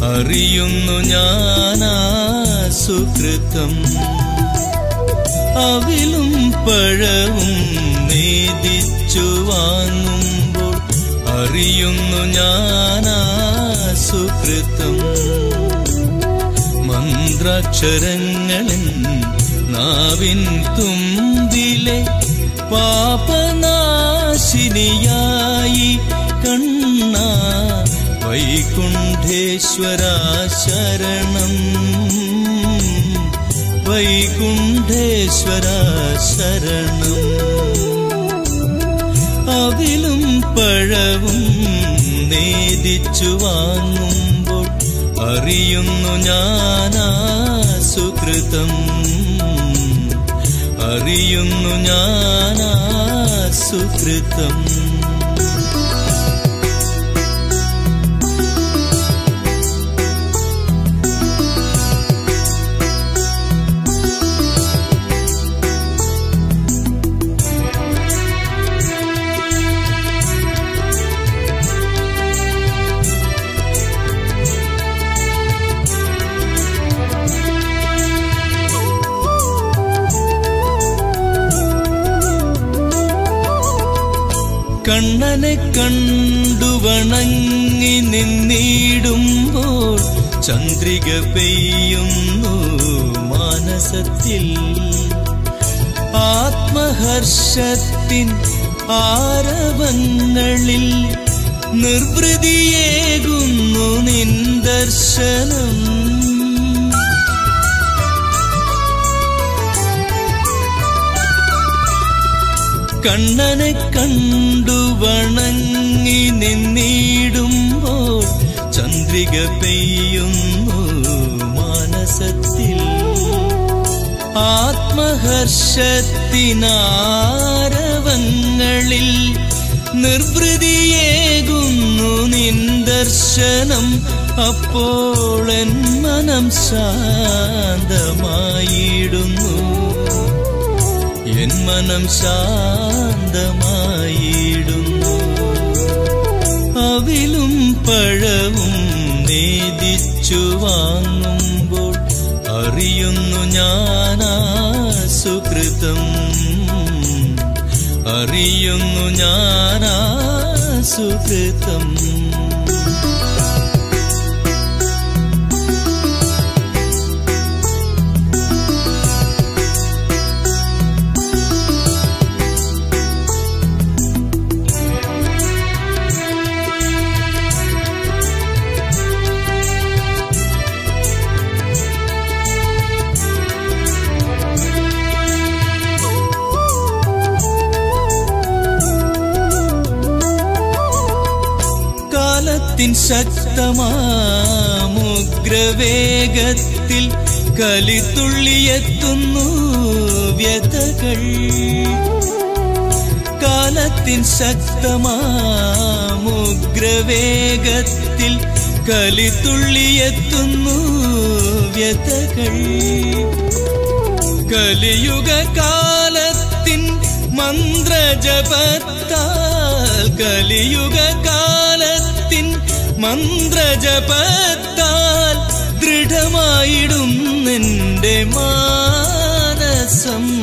അറിയുന്നു ഞാനാ സുകൃതം അവിലും പഴവും നേദിച്ചു വാങ്ങുമ്പോൾ അറിയുന്നു ഞാനാ സുകൃതം മന്ത്രാക്ഷരങ്ങളൻ നാവിൻ തുമ്പിലെ പാപനാശിനിയായി കണ്ണ വൈകുണ്ഠേശ്വര ശരണം വൈകുണ്ഠേശ്വര ശരണം അവിലും പഴവും നേദിച്ചു വാങ്ങുമ്പോൾ അറിയുന്നു ഞാനാ സുകൃതം അറിയുന്നു ഞാനാ സുകൃതം കണ്ണനെ കണ്ടു വണങ്ങി നിന്നിടുമ്പോൾ ചന്ദ്രിക പെയ്യുന്നു മാനസത്തിൽ ആത്മഹർഷത്തിൻ ആരവങ്ങളിൽ നിർവൃതിയേകുന്നു നിൻ ദർശനം കണ്ണനെ കണ്ടു വണങ്ങി നിന്നിടുമ്പോൾ ചന്ദ്രിക പെയ്യുന്നു മാനസത്തിൽ ആത്മഹർഷത്തിനാരവങ്ങളിൽ നിർവൃതിയേകുന്നു നിൻ ദർശനം അപ്പോൾ എൻ മനം ശാന്തമായിടുന്നു എൻ മനം ശാന്തമായിടുന്നു അവിലും പഴവും നേദിച്ചു വാങ്ങുമ്പോൾ അറിയുന്നു ഞാനാ സുകൃതം അറിയുന്നു ഞാനാ സുകൃതം കാലത്തിൻ ശക്തമാമുഗ്രവേഗത്തിൽ കലിത്തുള്ളിയെത്തുന്നു വ്യതകൾ കാലത്തിൻ ശക്തമാമുഗ്രവേഗത്തിൽ കലിത്തുള്ളിയെത്തുന്നു വ്യതകൾ കലിയുഗ കാലത്തിൻ മന്ത്രജപത്താൽ കലിയുഗ കാലത്തിൻ മന്ത്രജപത്താൽ ദൃഢമായിടുന്നെന്റെ മാനസം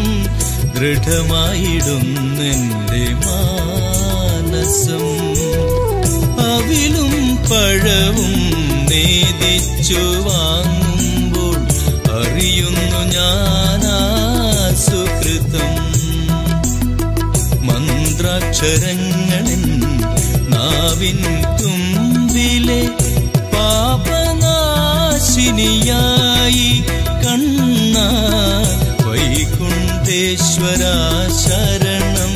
ദൃഢമായിടുന്നെന്റെ മാനസം അവിലും പഴവും നേദിച്ചു വാങ്ങുമ്പോൾ അറിയുന്നു ഞാനാ സുകൃതം മന്ത്രാക്ഷരങ്ങളിൽ നാവിൻ തുമ്പിലെ പാപനാശിനിയായി കണ്ണ വൈകുണ്ഠേശ്വര ശരണം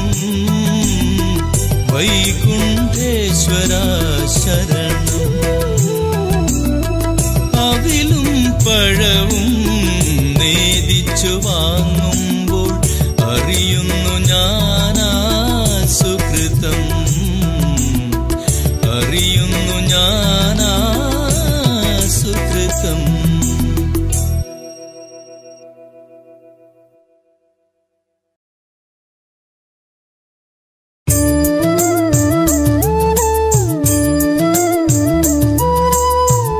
വൈകുണ്ഠേശ്വര ശരണം അവിലും പഴവും നേദിച്ചു വാങ്ങുമ്പോൾ അറിയുന്നു ഞാനാ സുകൃതം അറിയുന്നു ഞാനാ സുകൃതം ും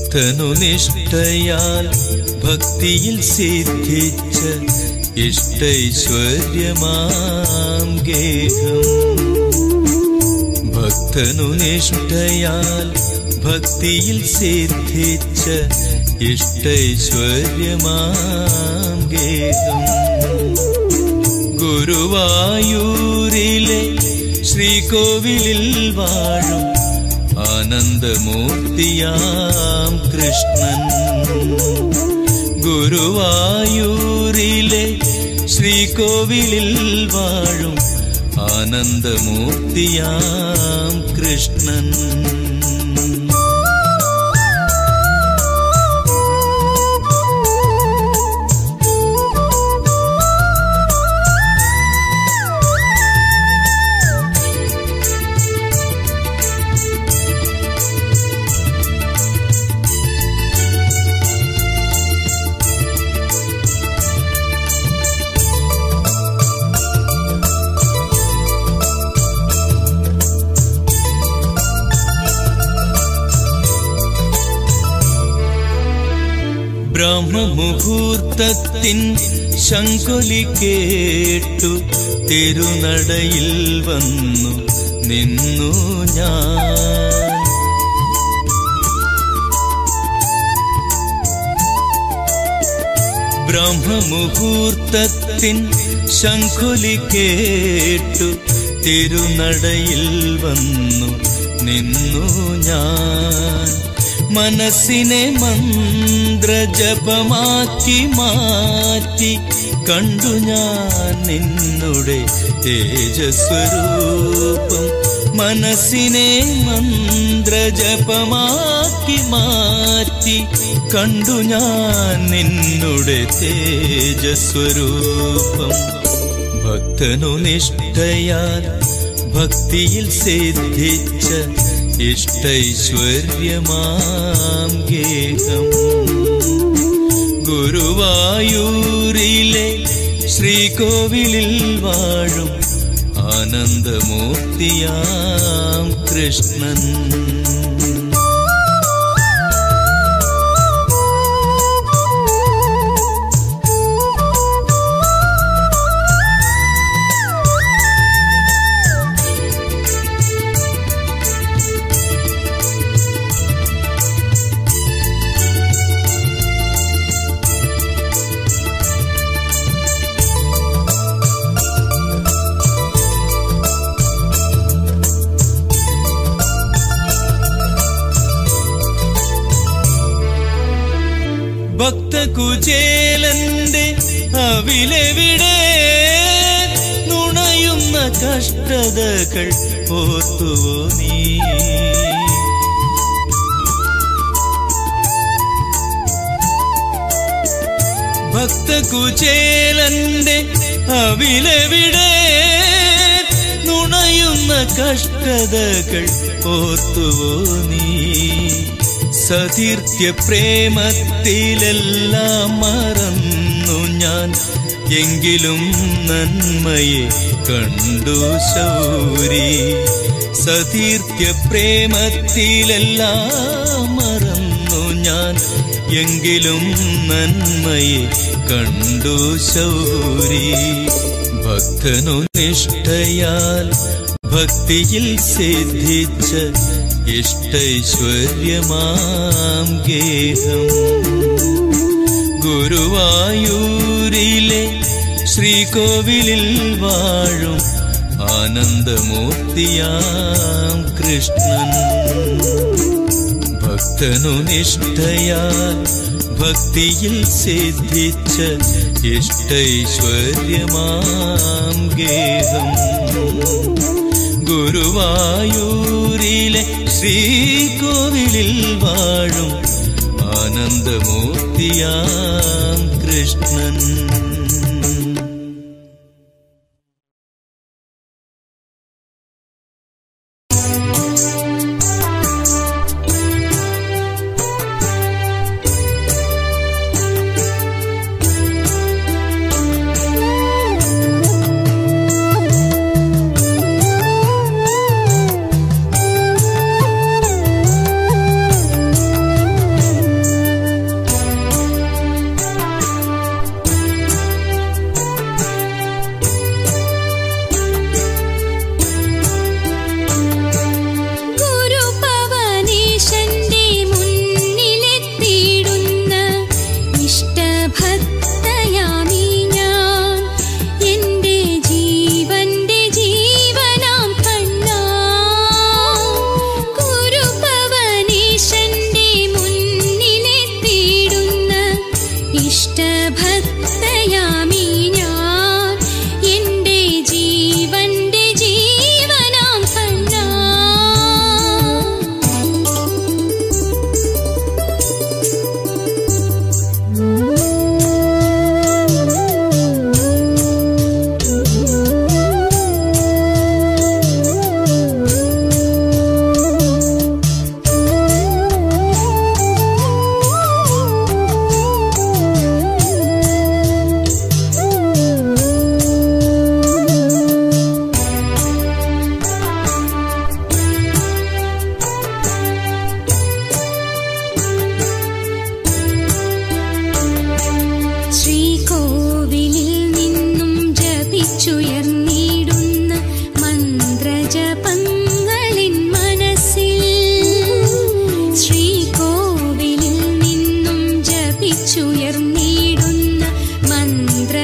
ഭക്തനു നിഷ്ഠയാൽ ഭക്തിയിൽ സിദ്ധിച്ച ഇഷ്ടൈശ്വര്യമാം ഗേഹം ഭക്തനു നിഷ്ഠയാൽ ഭക്തിയിൽ സിദ്ധിച്ച ഇഷ്ടൈശ്വര്യമാം ഗേഹം ഗുരുവായൂരിലെ ശ്രീകോവിലിൽ വാഴും ആനന്ദമൂർത്തിയാം കൃഷ്ണൻ ഗുരുവായൂരിലെ ശ്രീകോവിലിൽ വാഴും ആനന്ദമൂർത്തിയാം കൃഷ്ണൻ ബ്രഹ്മമുഹൂർത്തത്തിൻ ശങ്കുലി കേട്ടു തിരുനടയിൽ വന്നു നിന്നു ഞാൻ ബ്രഹ്മമുഹൂർത്തത്തിൻ ശങ്കുലി കേട്ടു തിരുനടയിൽ വന്നു നിന്നു ഞാൻ മനസ്സിനെ മന്ത്രജപമാക്കി മാറ്റി കണ്ടു ഞാൻ നിന്നുടെ തേജസ്വരൂപം മനസ്സിനെ മന്ത്രജപമാക്കി മാറ്റി കണ്ടു ഞാൻ നിന്നുടെ തേജസ്വരൂപം ഭക്തനു നിഷ്ഠയാൽ ഭക്തിയിൽ സിദ്ധിച്ച ഇഷ്ടൈശ്വര്യമാം ഗേഹം ഗുരുവായൂരിലെ ശ്രീകോവിലിൽ വാഴും ആനന്ദമൂർത്തിയാം കൃഷ്ണൻ ഭക്തകുചേലന്റെ അവിലെവിടെ നുണയുന്ന കഷ്ടതകൾ ഓർത്തുവോ നീ ഭക്തകുചേലന്റെ അവിലെവിടെ നുണയുന്ന കഷ്ടതകൾ ഓർത്തുവോ നീ സതീർത്യ പ്രേമത്തിലെല്ലാം മറന്നു ഞാൻ എങ്കിലും നന്മയെ കണ്ടു ശൗരി സതീർത്യ പ്രേമത്തിലെല്ലാം മറന്നു ഞാൻ എങ്കിലും നന്മയെ കണ്ടു ശൗരി ഭക്തനു നിഷ്ഠയാൽ ഭക്തിയിൽ സിദ്ധിച്ച ഇഷ്ടൈശ്വര്യമാം ഗേഹം ഗുരുവായൂരിലെ ശ്രീകോവിലിൽ വാഴും ആനന്ദമൂർത്തിയാം കൃഷ്ണൻ ഭക്തനു നിഷ്ഠയാൽ ഭക്തിയിൽ സിദ്ധിച്ച ഇഷ്ടൈശ്വര്യമാം ഗേഹം ഗുരുവായൂരിലെ ശ്രീകോവിലിൽ വാഴും ആനന്ദമൂർത്തിയാം കൃഷ്ണൻ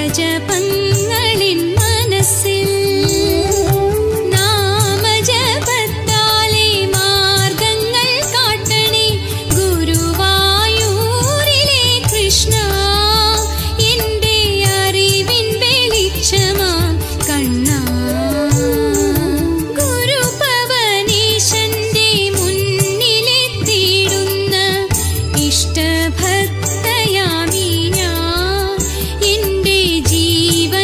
ജപങ്ങളിൻ മനസ്സിൽ നാമജപത്താലെ മാർഗങ്ങൾ കാട്ടണേ ഗുരുവായൂരിലെ കൃഷ്ണ എൻ്റെ അറിവിൻ വെളിച്ചമാം കണ്ണാ ഗുരുപവനീശന്റെ മുന്നിലെത്തിയിടുന്ന ഇഷ്ടഭക്തയാമീ ഞാൻ എൻ്റെ ജീവ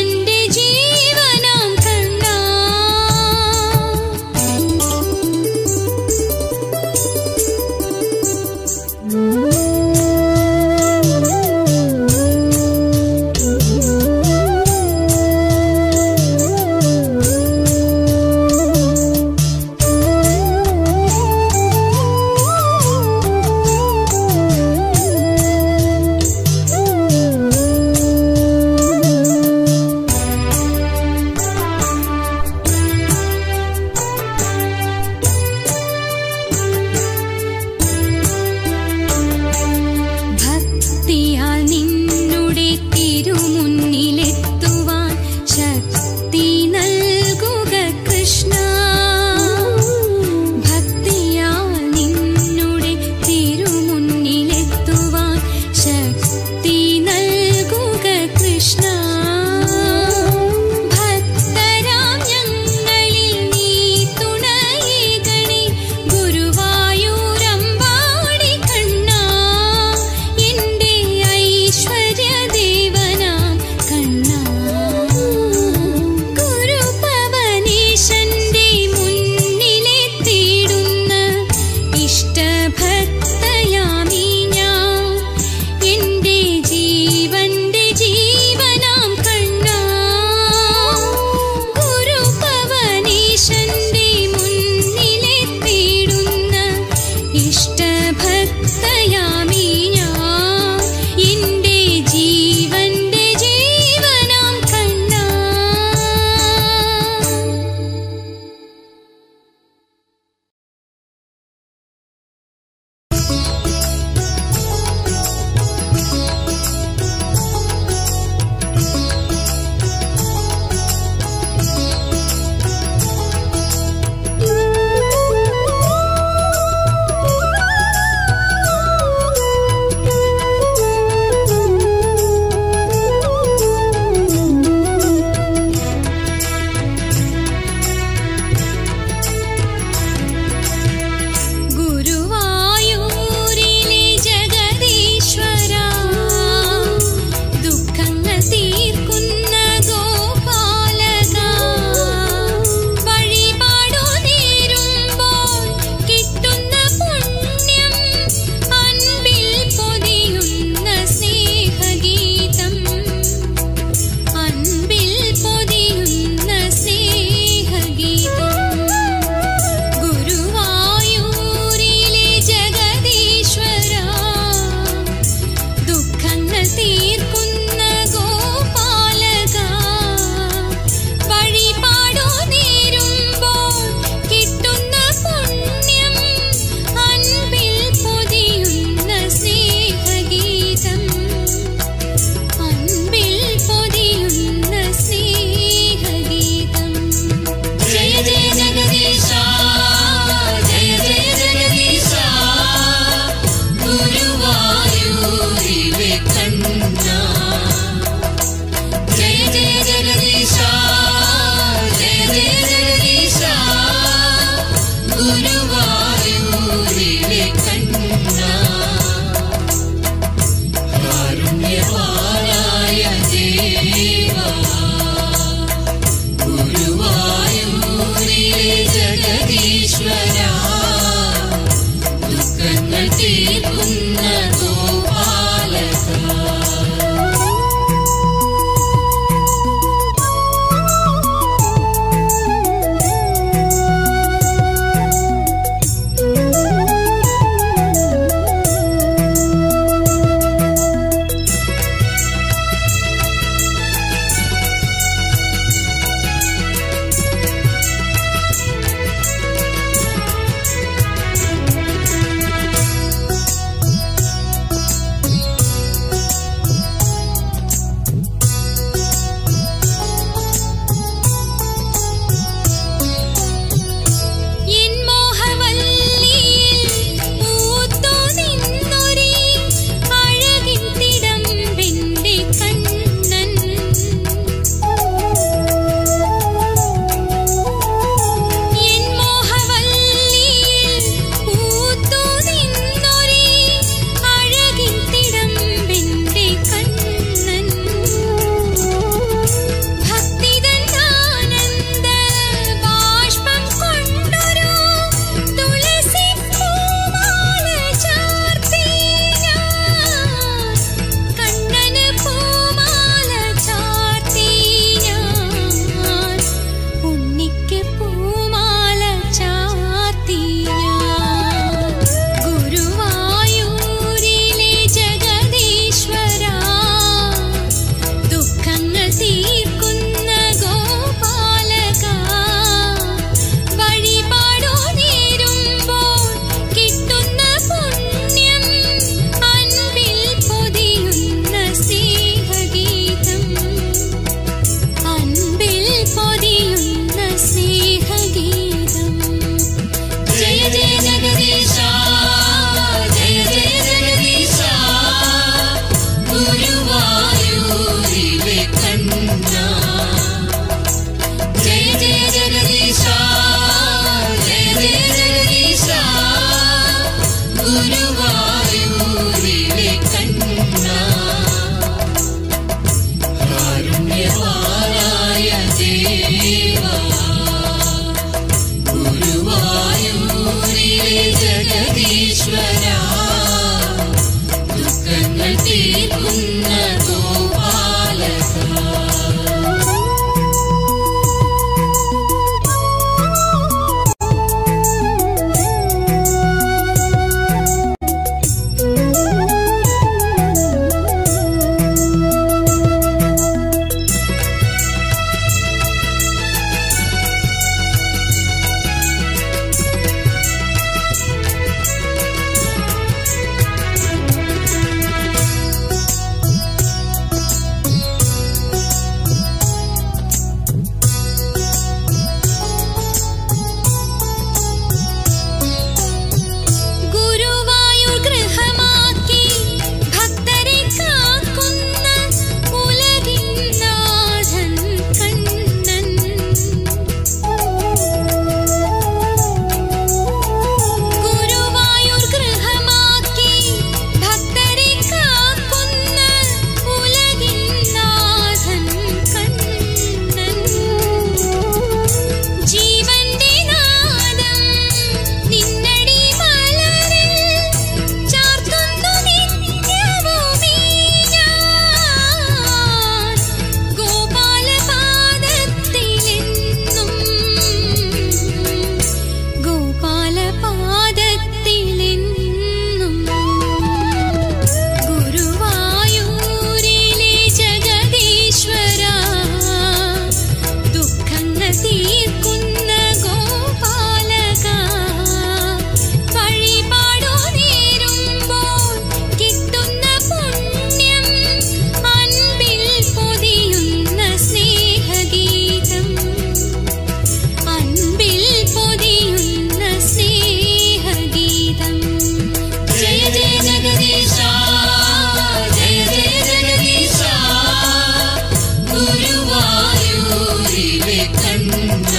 ഗുരുവായൂരിലെ കണ്ണ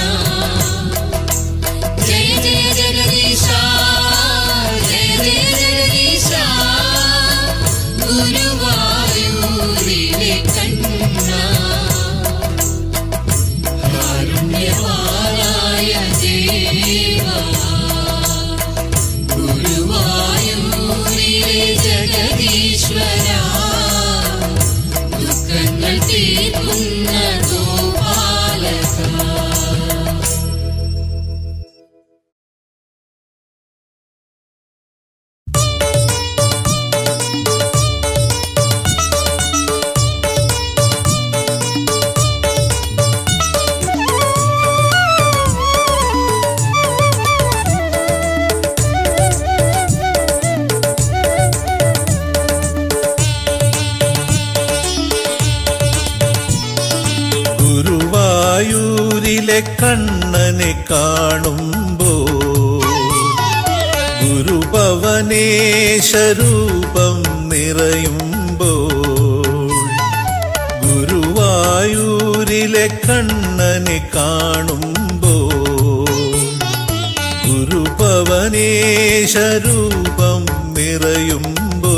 ജയ ജയ ജഗദീശ ജയ ജയ ജഗദീശ ഗുരുവായൂരിലെ കണ്ണ കാരുണ്യവാനായ ദേവാ ഗുരുവായൂരിലെ ജഗദീശ്വര ദുഃഖങ്ങൾ തീർക്കുന്ന ഗോപാലക ഗുരുവായൂരിലെ കണ്ണനെ കാണുമ്പോ ഗുരുഭവനേശരൂപം നിറയുമ്പോ ഗുരുവായൂരിലെ കണ്ണനെ കാണുമ്പോ ഗുരുഭവനേശരൂപം നിറയുമ്പോ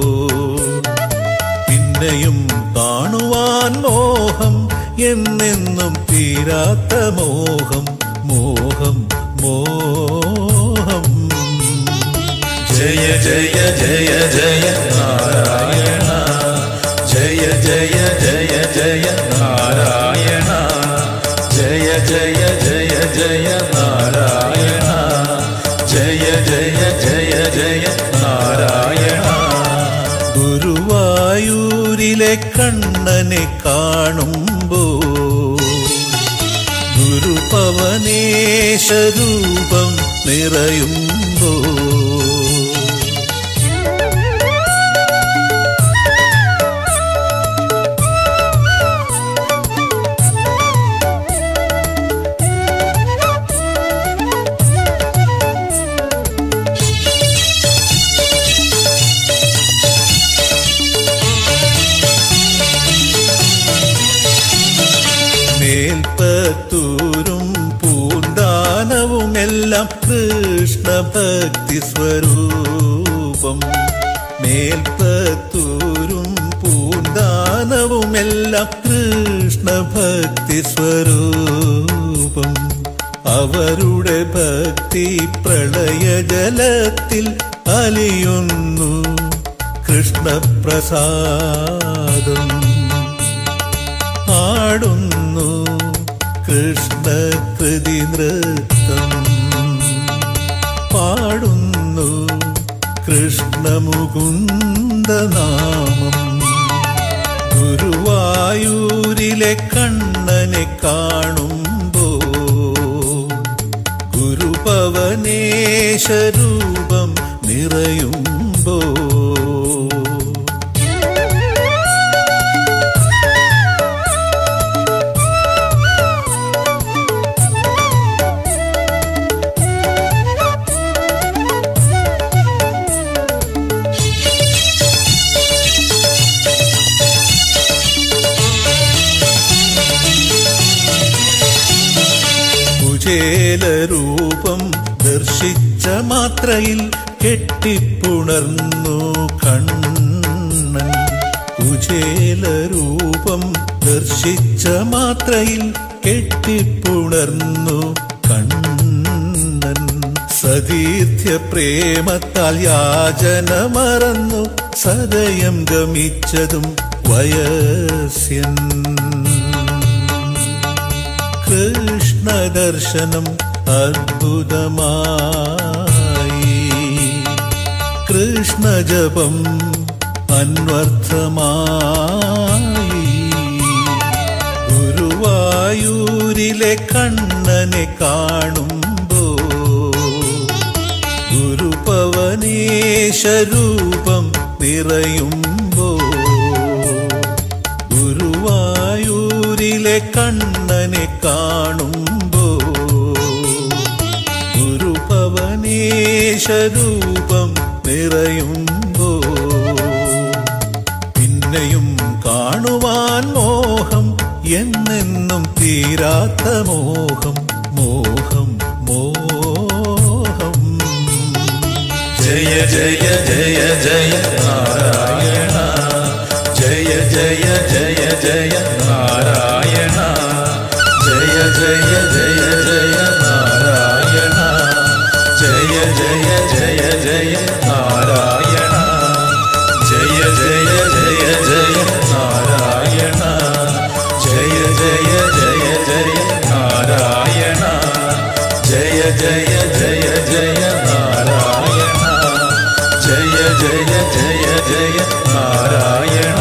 പിന്നെയും കാണുവാൻ മോഹം എന്നെന്നും തീരാത്ത മോഹം മോഹം മോഹം ജയ ജയ ജയ ജയ നാരായണ ജയ ജയ ജയ ജയ നാരായണ ജയ ജയ ജയ ജയ നാരായണ ജയ ജയ ജയ ജയ നാരായണ ഗുരുവായൂരിലെ കണ്ണനെ കാണുമ്പോ ഗുരുപവനേശരൂപം നിറയുമ്പോ മേൽപ്പത്തൂരും പൂന്താനവുമെല്ലാം കൃഷ്ണഭക്തി സ്വരൂപം മേൽപ്പത്തൂരും പൂന്താനവുമെല്ലാം കൃഷ്ണഭക്തി സ്വരൂപം അവരുടെ ഭക്തി പ്രളയജലത്തിൽ അലിയുന്നു കൃഷ്ണപ്രസാദം ആടുന്നു കൃഷ്ണകൃതി നൃത്തം പാടുന്നു കൃഷ്ണമുകുന്ദനാമം ഗുരുവായൂരിലെ കണ്ണനെ കാണുമ്പോ ഗുരുപവനേശരൂപം നിറയുമ്പോ കുചേലരൂപം ദർശിച്ച മാത്രയിൽ കെട്ടിപ്പുണർന്നു കണ്ണൻ കുചേലരൂപം ദർശിച്ച മാത്രയിൽ കെട്ടിപ്പുണർന്നു കണ്ണൻ സതീർത്ഥ്യ പ്രേമത്താൽ യാചന മറന്നു സദയം ഗമിച്ചതും വയസ്യൻ കൃഷ്ണദർശനം അദ്ഭുതമായി കൃഷ്ണജപം അന്വർത്ഥമായി ഗുരുവായൂരിലെ കണ്ണനെ കാണുമ്പോ ഗുരുപവനേശരൂപം നിറയുമ്പോ ഗുരുവായൂരിലെ കണ്ണനെ കാണുമ്പോ ഗുരുപവനേശരൂപം നിറയുമ്പോ പിന്നെയും കാണുവാൻ മോഹം എന്നെന്നും തീരാത്ത മോഹം മോഹം മോഹം ജയ ജയ ജയ ജയ നാരായണ ജയ ജയ ജയ ജയ നാരായണ ജയ ജയ ജയ ജയ നാരായണ ജയ ജയ ജയ ജയ നാരായണ ജയ ജയ ജയ ജയ നാരായണ ജയ ജയ ജയ ജയ നാരായണ ജയ ജയ ജയ ജയ നാരായണ ജയ ജയ ജയ ജയ നാരായണ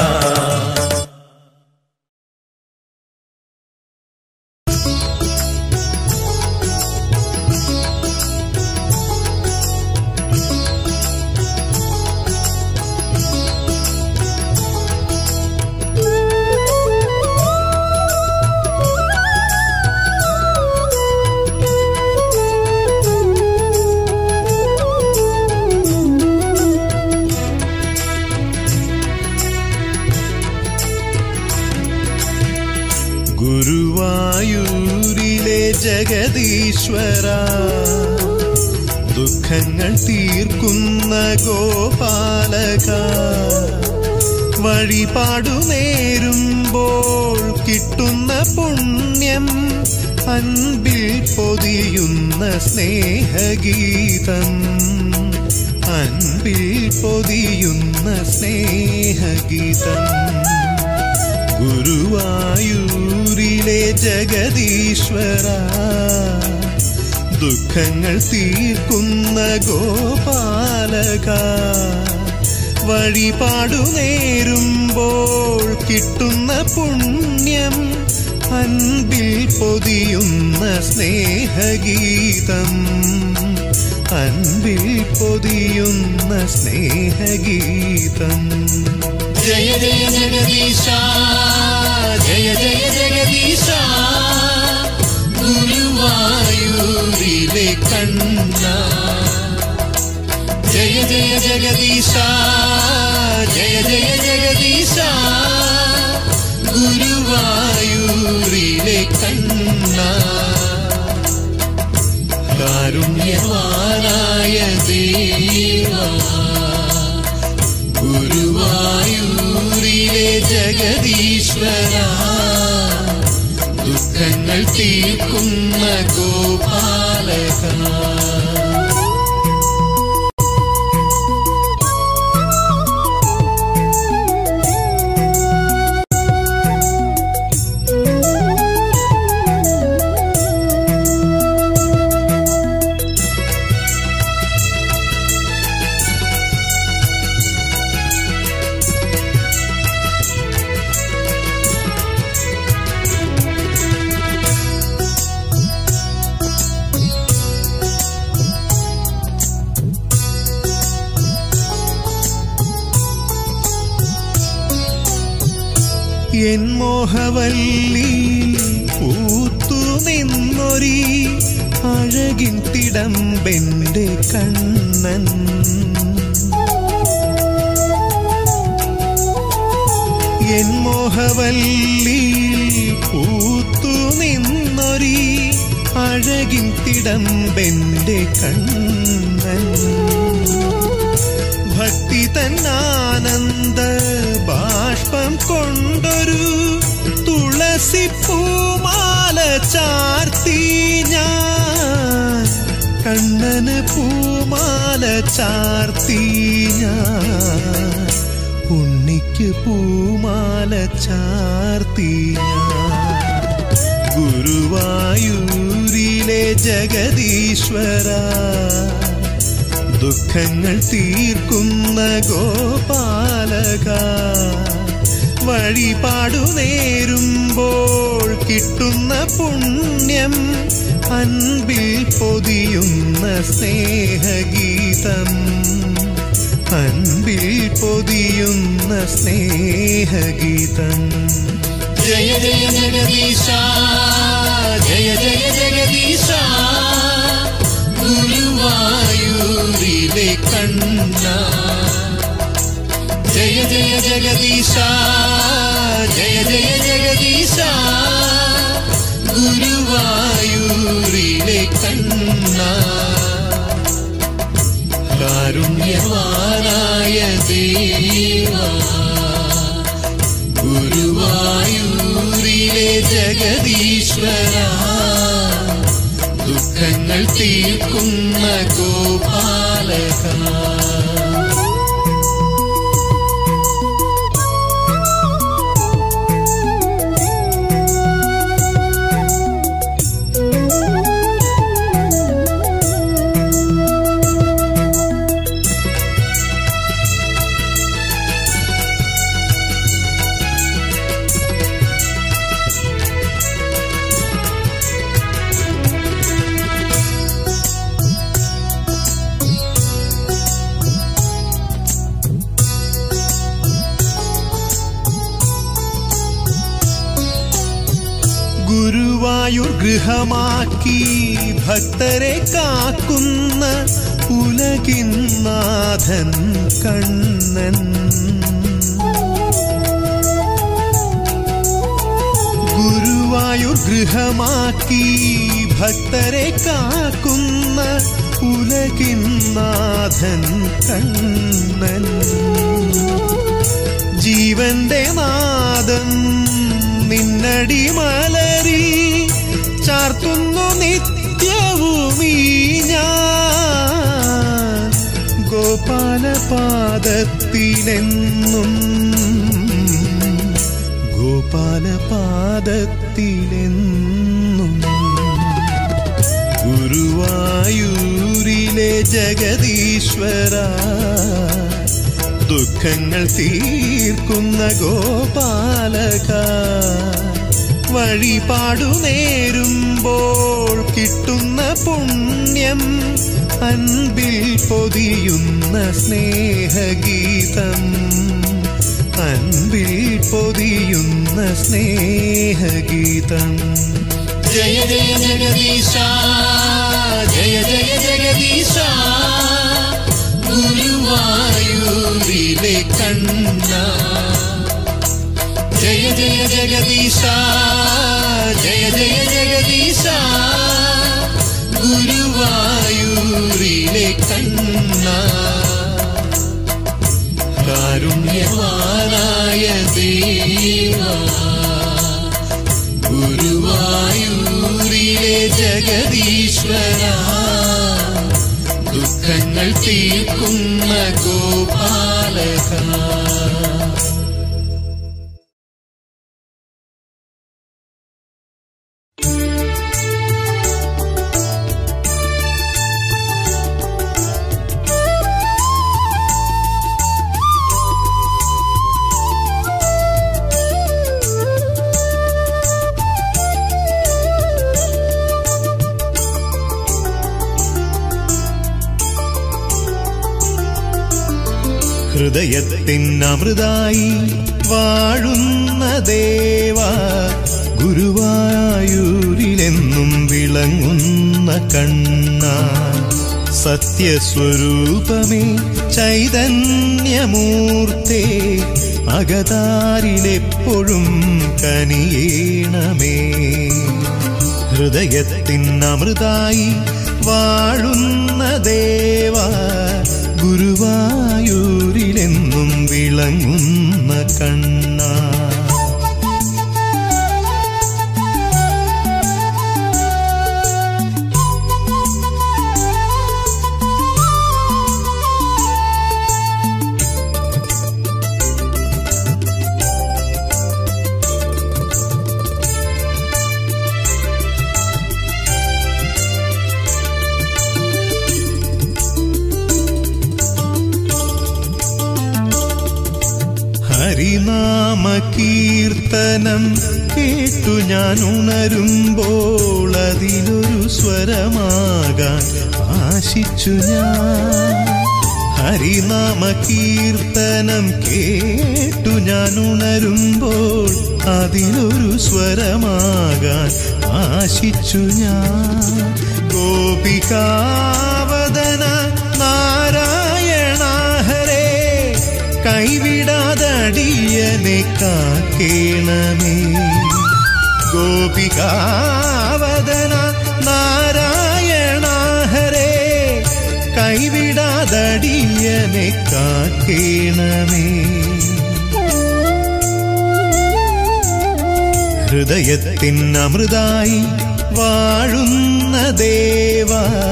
ഗുരുവായൂരിലെ ജഗദീശ്വര ദുഃഖങ്ങൾ തീർക്കുന്ന ഗോപാലക വഴിപാടു നേരുമ്പോൾ കിട്ടുന്ന പുണ്യം അൻപിൽ പൊതിയുന്ന സ്നേഹഗീതം അൻപിൽ പൊതിയുന്ന സ്നേഹഗീതം ഗുരുവായൂരിലെ ജഗദീശ്വര ദുഃഖങ്ങൾ തീർക്കുന്ന ഗോപാലക വഴിപാടു നേരുമ്പോൾ കിട്ടുന്ന പുണ്യം അൻപിൽ പൊതിയുന്ന സ്നേഹഗീതം അൻപിൽ പൊതിയുന്ന സ്നേഹഗീതം ജയ ജയ ജഗദീശ ജയ ജയ ജഗദീശ ഗുരുവായൂരിലെ കണ്ണ ജയ ജയ ജഗദീശ ജയ ജയ ജഗദീശ ഗുരുവായൂരിലെ കണ്ണ കാരുണ്യവാനായ ദേവാ ഗുരുവായൂരിലെ ജഗദീശ്വര ദുഃഖങ്ങൾ തീർക്കുന്ന ഗോപാലക എൻ മോഹവല്ലി പൂത്തു നിന്നൊരി അഴകിൻ തിടമ്പെന്റെ കണ്ണൻ എൻ മോഹവല്ലി പൂത്തു നിന്നൊരി അഴകിൻ തിടമ്പെന്റെ കണ്ണൻ ഭക്തി തന്നാനന്ദ ബാഷ്പം കൊണ്ടൊരു തുളസി പൂമാല ചാർത്തി ഞാൻ കണ്ണന് പൂമാല ചാർത്തി ഞാൻ ഉണ്ണിക്ക് പൂമാല ചാർത്തി ഞാൻ ഗുരുവായൂരിലെ ജഗദീശ്വര ദുഃഖങ്ങൾ തീർക്കുന്ന ഗോപാലക വഴിപാടു നേരുമ്പോൾ കിട്ടുന്ന പുണ്യം അൻപിൽ പൊതിയുന്ന സ്നേഹഗീതം അൻപിൽ പൊതിയുന്ന സ്നേഹഗീതം ജയ ജയ ജഗദീശ ജയ ജയ ജഗദീശ ഗുരുവായൂരിലെ കണ്ണ ജയ ജയ ജഗദീശ ജയ ജയ ജഗദീശ ഗുരുവായൂരിലെ കണ്ണ കാരുണ്യവാനായ ദേവ ഗുരുവായൂരിലെ ജഗദീശ്വര ദുഃഖങ്ങൾ തീർക്കുന്ന ഗോപാലക ഗുരുവായൂർ ഗൃഹമാക്കി ഭക്തരെ കാക്കുന്ന ഉലകിൻ നാഥൻ കണ്ണൻ ഗുരുവായൂർ ഗൃഹമാക്കി ഭക്തരെ കാക്കുന്ന ഉലകിൻ നാഥൻ കണ്ണൻ ജീവന്റെ നാദം നിന്നടി മലരിൽ ചാർത്തുന്നു നിത്യവുമീ ഞാൻ ഗോപാലപാദത്തിലെന്നും ഗോപാലപാദത്തിലെന്നും ഗുരുവായൂരിലെ ജഗദീശ്വര ദുഃഖങ്ങൾ തീർക്കുന്ന ഗോപാലക വഴിപാടു നേരുമ്പോൾ കിട്ടുന്ന പുണ്യം അൻപിൽ പൊതിയുന്ന സ്നേഹഗീതം അൻപിൽ പൊതിയുന്ന സ്നേഹഗീതം ജയ ജയ ജഗദീശ ജയ ജയ ജഗദീശ ഗുരുവായൂരിലെ കണ്ണ ജയ ജയ ജഗദീശ ജയ ജയ ജഗദീശ ഗുരുവായൂരിലെ കണ്ണ കാരുണ്യവാനായ ദേവ ഗുരുവായൂരിലെ ജഗദീശ്വര ദുഃഖങ്ങൾ തീർക്കുന്ന ഗോപാലക ഹൃദയത്തിനമൃതായി വാഴുന്ന ദേവ ഗുരുവായൂരിലെന്നും വിളങ്ങുന്ന കണ്ണ സത്യസ്വരൂപമേ ചൈതന്യമൂർത്തേ അകതാരിലെപ്പോഴും കനിയേണമേ ഹൃദയത്തിനമൃതായി വാഴുന്ന ദേവ ഗുരുവായൂരിലെന്നും വിളങ്ങുന്ന കണ്ണ ഹരിനാമ കീർത്തനം കേട്ടു ഞാൻ ഉണരുമ്പോൾ അതിലൊരു സ്വരമാകാൻ ആശിച്ചു ഞാൻ ഹരിനാമ കീർത്തനം കേട്ടു ഞാൻ ഉണരുമ്പോൾ അതിലൊരു സ്വരമാകാൻ ആശിച്ചു ഞാൻ ഗോപികാവദന നാരായണ ഹരേ കൈവിട എന്നെ കാക്കേണമേ ഗോപികാവദന നാരായണ ഹരേ കൈവിടാതടിയനെ കാക്കേണമേ ഹൃദയത്തിൻ അമൃതായി വാഴുന്ന ദേവ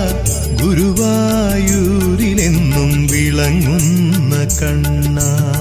ഗുരുവായൂരിലെന്നും വിളങ്ങുന്ന കണ്ണ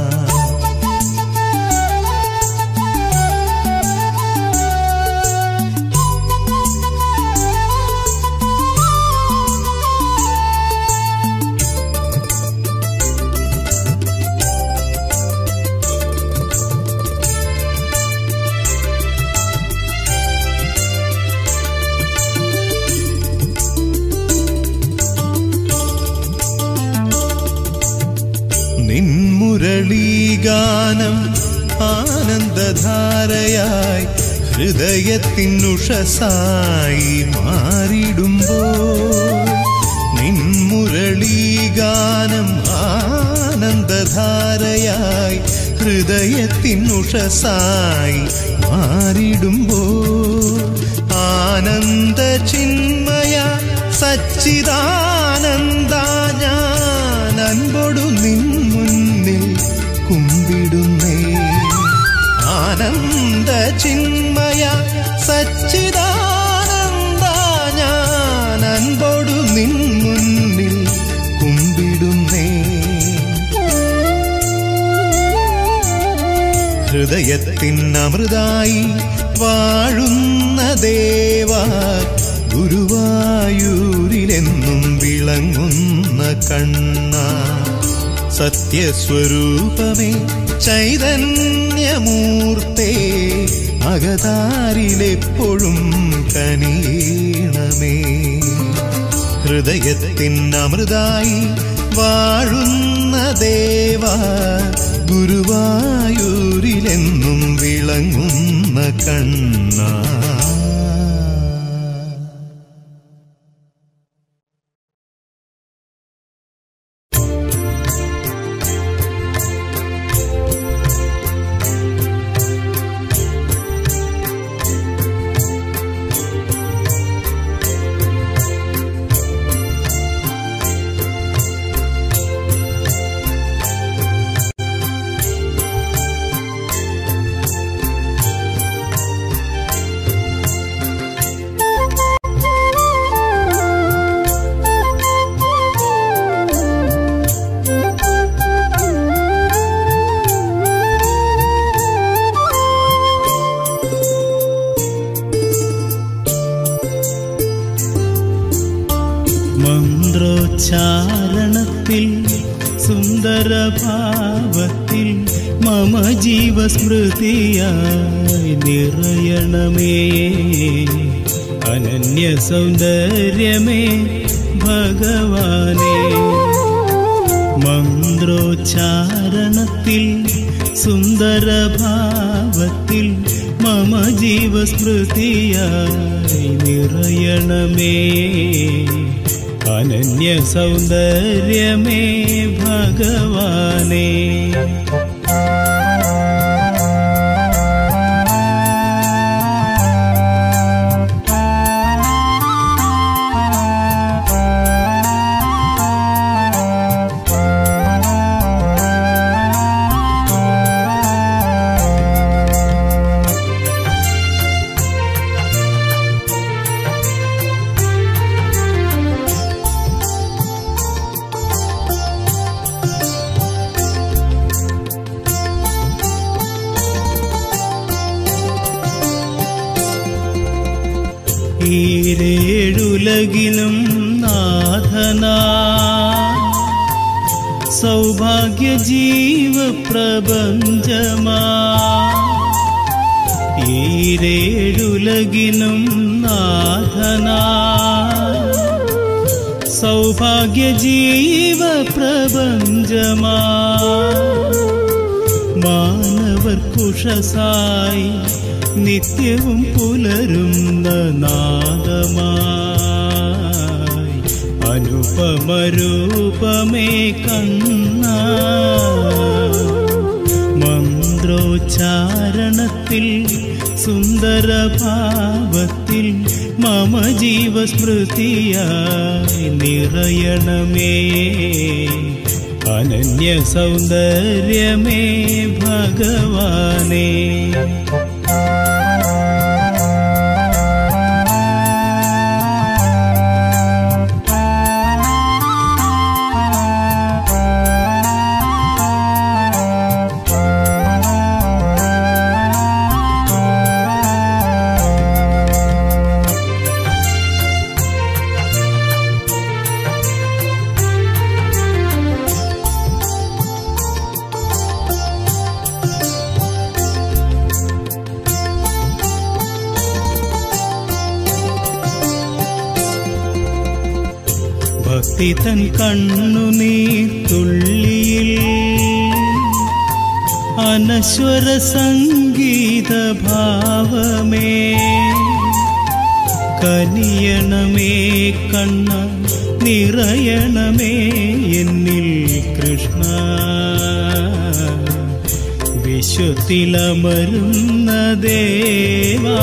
നിൻമുരളീഗാനം ആനന്ദധാരയായി ഹൃദയത്തിനുഷസായി മാറിടുമ്പോൾ നിൻമുരളീഗാനം ആനന്ദധാരയായി ഹൃദയത്തിനുഷസായി മാറിടുമ്പോൾ ആനന്ദ ചിന്മയ സച്ചിദാനന്ദ ഞാൻ അൻപൊടു നിൻ മുന്നിൽ കുമ്പിടുന്നേ ആനന്ദ ചിന്മയ സച്ചിദാനന്ദ ഞാൻ അൻപൊടു നിൻ മുന്നിൽ കുമ്പിടുന്നേ ഹൃദയത്തിൻ അമൃതായി വാഴുന്ന ദേവ ഗുരുവായൂരിലെന്നും വിളങ്ങുന്ന കണ്ണ സത്യസ്വരൂപമേ ചൈതന്യമൂർത്തേ അകതാരിലെപ്പോഴും കനിയണമേ ഹൃദയത്തിൻ അമൃതായി വാഴുന്ന ദേവ ഗുരുവായൂരിലെന്നും വിളങ്ങുന്ന കണ്ണ മന്ത്രോച്ചാരണത്തിൽ സുന്ദരഭാവത്തിൽ മമ ജീവസ്മൃതിയായി നിറയണമേ അനന്യ സൗന്ദര്യമേ ഭഗവാനേ മന്ത്രോച്ചാരണത്തിൽ സുന്ദരഭാവത്തിൽ മമ ജീവസ്മൃതിയായി നിറയണമേ അനന്യ സൗന്ദര്യമേ ഭഗവാനേ ഈരേഴുലകിലും നാഥനാ സൗഭാഗ്യ ജീവ പ്രപഞ്ചമാ ഈരേഴുലകിനും നാഥനാ സൗഭാഗ്യ ജീവ പ്രപഞ്ചമാ മാനവർക്കുഷസായി നിത്യവും പുലരുന്ന നാദമായി അനുപമരൂപമേ കണ്ണ മന്ത്രോച്ചാരണത്തിൽ മന്ത്രോച്ചാരണത്തിൽ സുന്ദരഭാവത്തിൽ മമ ജീവസ്മൃതിയായി നിറയണമേ അനന്യ സൗന്ദര്യമേ ഭഗവാനേ ഭക്തി തൻ കണ്ണുനീർ തുള്ളിയിൽ അനശ്വര സംഗീത ഭാവമേ കനിയണമേ കണ്ണ നിറയണമേ എന്നിൽ കൃഷ്ണ വിശ്വത്തിലമരുന്ന ദേവാ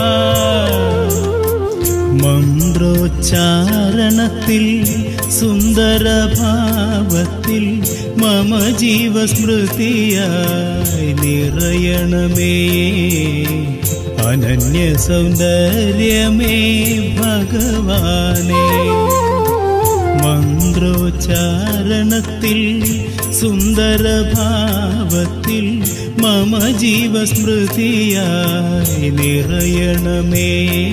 മന്ത്രോച്ചാരണത്തിൽ സുന്ദരഭാവത്തിൽ മമ ജീവസ്മൃതിയായി നിറയണമേ അനന്യ സൗന്ദര്യമേ ഭഗവാനേ മന്ത്രോച്ചാരണത്തിൽ സുന്ദരഭാവത്തിൽ മമ ജീവസ്മൃതിയായി നിറയണമേ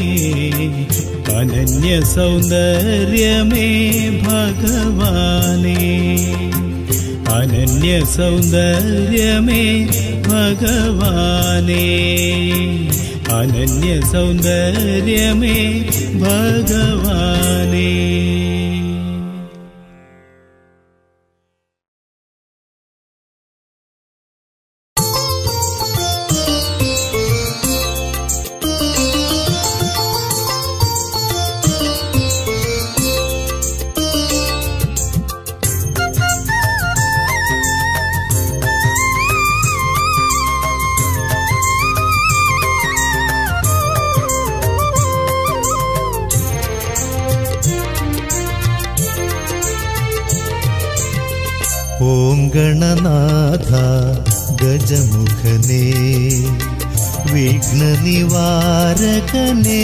അനന്യ സൗന്ദര്യമേ ഭഗവാനേ അനന്യ സൗന്ദര്യമേ ഭഗവാനേ അനന്യ സൗന്ദര്യമേ ഭഗവാനേ ഓം ഗണനാഥ ഗജമുഖനേ വിഘ്നനിവാരകനേ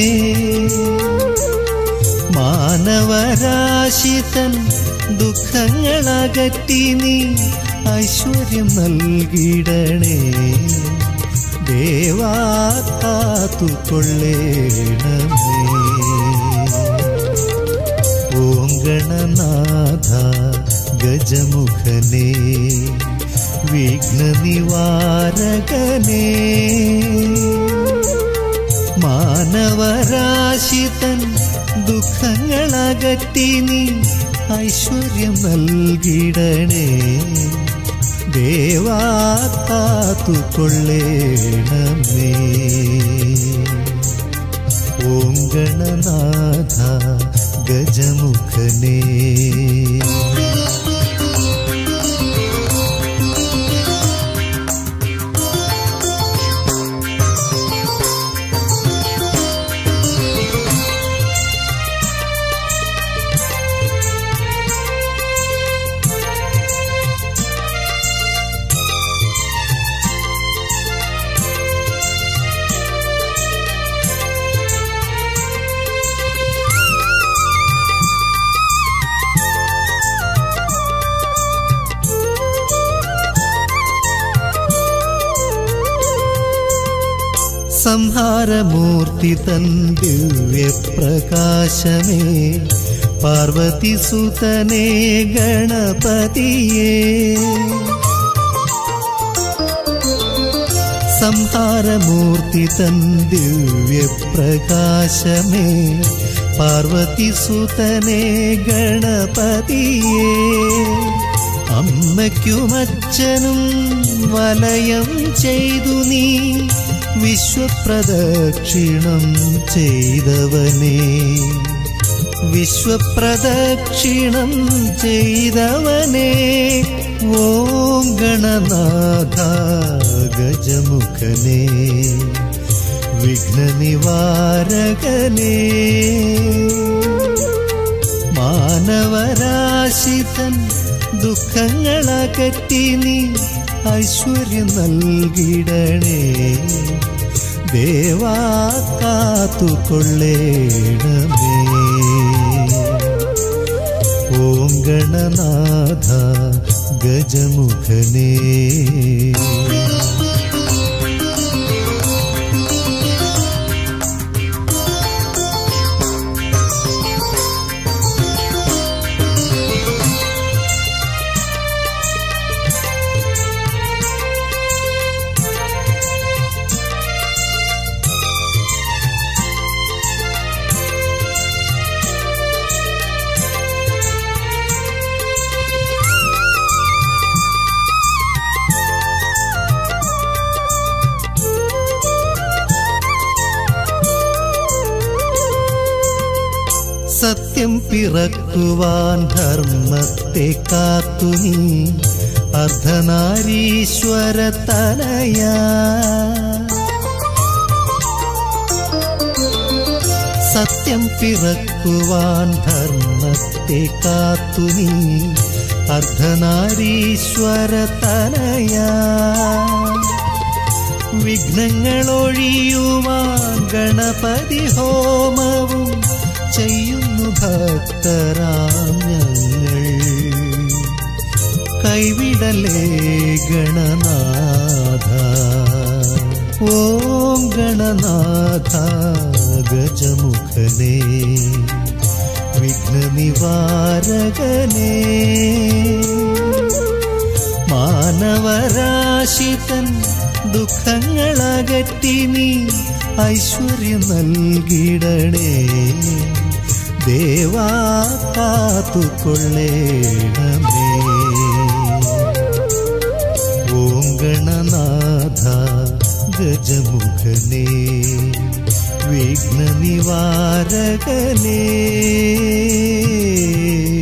മാനവരാശിതൻ ദുഃഖങ്ങളകറ്റി നീ ഐശ്വര്യം നൽകിടണേ ദേവാ കാത്തുകൊള്ളേണമേ ഓം ഗണനാഥ ഗജമുഖനേ വിഘ്നനിവാരകനേ മാനവരാശിതൻ ദുഃഖങ്ങളകറ്റി നീ ഐശ്വര്യം നൽകിടണേ ദേവാ കാത്തുകൊള്ളേണമേ ഓം ഗണനാഥ ഗജമുഖനേ സംഹാരമൂർത്തി തൻ ദിവ്യപ്രകാശമേ പാർവതി സുതനേ ഗണപതിയേ സംഹാരമൂർത്തി തൻ ദിവ്യപ്രകാശമേ പാർവതി സുതനേ ഗണപതിയേ അമ്മയ്ക്കുമച്ഛനും വലയം ചെയ്തു നീ വിശ്വപ്രദക്ഷിണം ചെയ്തവനേ വിശ്വപ്രദക്ഷിണം ചെയ്തവനെ ഓം ഗണനാഥ ഗജമുഖനെ വിഘ്നനിവാരകനെ മാനവരാശിതൻ ദുഃഖങ്ങളകറ്റി നീ ഐശ്വര്യം നൽകിടണേ ദേവാ കാത്തുകൊള്ളേണമേ ഓം ഗണനാഥ ഗജമുഖനേ സത്യം പിറക്കുവാൻ ധർമ്മത്തെ കാത്തു നീ അർദ്ധനാരീശ്വര തനയ സത്യം പിറക്കുവാൻ ധർമ്മത്തെ കാത്തു നീ അർദ്ധനാരീശ്വര തനയ വിഘ്നങ്ങളൊഴിയുവാൻ ഗണപതി ഹോമവും ചെയ്യുന്നു ഭക്തരാം ഞങ്ങൾ കൈവിടലേ ഗണനാഥ ഓം ഗണനാഥ ഗജമുഖനേ വിഘ്നനിവാരകനേ മാനവരാശിതൻ ദുഃഖങ്ങളകറ്റി നീ ഐശ്വര്യം നൽകിടണേ ദേവാ കാത്തുകൊള്ളേണമേ ഓം ഗണനാഥ ഗജമുഖനേ വിഘ്നനിവാരകനേ